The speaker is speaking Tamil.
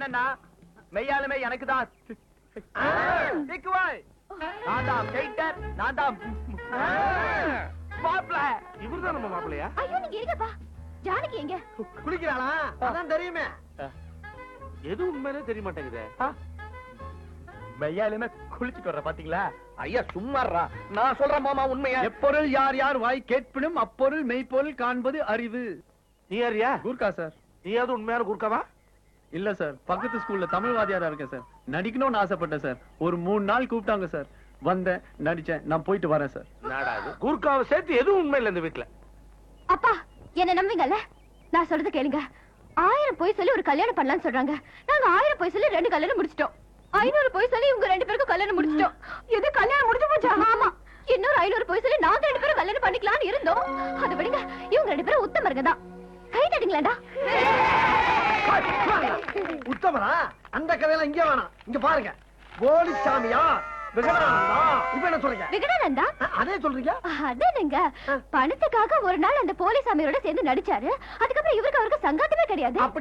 என்னன்னா மெய்யாலுமே எனக்கு தான் திக்குவாய் நான் தான் பெயிண்டர் நான் தான் மாப்பிள இவர்தான் நம்ம மாப்பிள்ளையா ஐயோ நீங்க இருங்கப்பா ஜானகி எங்க குளிக்கிறாளா அதான் தெரியுமே எது உண்மையிலே தெரிய மாட்டேங்குதே மெய்யாலுமே குளிச்சுட்டு வர்ற பாத்தீங்களா ஐயா சும்மாறா நான் சொல்றேன் மாமா உண்மையா எப்பொருள் யார் யார் வாய் கேட்பினும் அப்பொருள் மெய்ப்பொருள் காண்பது அறிவு நீ யாரியா கூர்க்கா சார் நீயாவது உண்மையான குறுக்காவா இல்ல சார் பக்கத்து ஸ்கூல்ல தமிழ் வாத்தியாரா இருக்கேன் சார் நடிக்கணும்னு ஆசைப்பட்டேன் சார் ஒரு மூணு நாள் கூப்பிட்டாங்க சார் வந்தேன் நடிச்சேன் நான் போயிட்டு வரேன் சார் நாடாது குறுக்காவை சேர்த்து எதுவும் உண்மை இல்ல இந்த வீட்டுல அப்பா என்ன நம்புவீங்கல்ல நான் சொல்றது கேளுங்க ஆயிரம் பொய் சொல்லி ஒரு கல்யாணம் பண்ணலாம்னு சொல்றாங்க நாங்க ஆயிரம் பொய் சொல்லி ரெண்டு கல்யாணம் முடிச்சிட்டோம் ஐநூறு பொய் சொல்லி உங்க ரெண்டு பேருக்கும் கல்யாணம் முடிச்சிட்டோம் எது கல்யாணம் முடிஞ்சு போச்சு ஆமா இன்னொரு ஐநூறு பொய் சொல்லி நாங்க ரெண்டு பேரும் கல்யாணம் பண்ணிக்கலாம்னு இருந்தோம் அதை விடுங்க இவங்க ரெண்டு பேரும் உத்தமருங்க தான் கை தட்டுங்களேடா உத்தமரா அந்த கதையெல்லாம் இங்க வேணாம் இங்க பாருங்க கோலிச்சாமியா விகடானந்தா இப்ப என்ன சொல்றீங்க விகடானந்தா அ- அதே சொல்றீங்க அதானுங்க பணத்துக்காக ஒரு நாள் அந்த போலீஸ் அமையரோட சேர்ந்து நடிச்சாரு அதுக்கப்புறம் இவருக்கு அவருக்கு சங்காத்தமே கிடையாது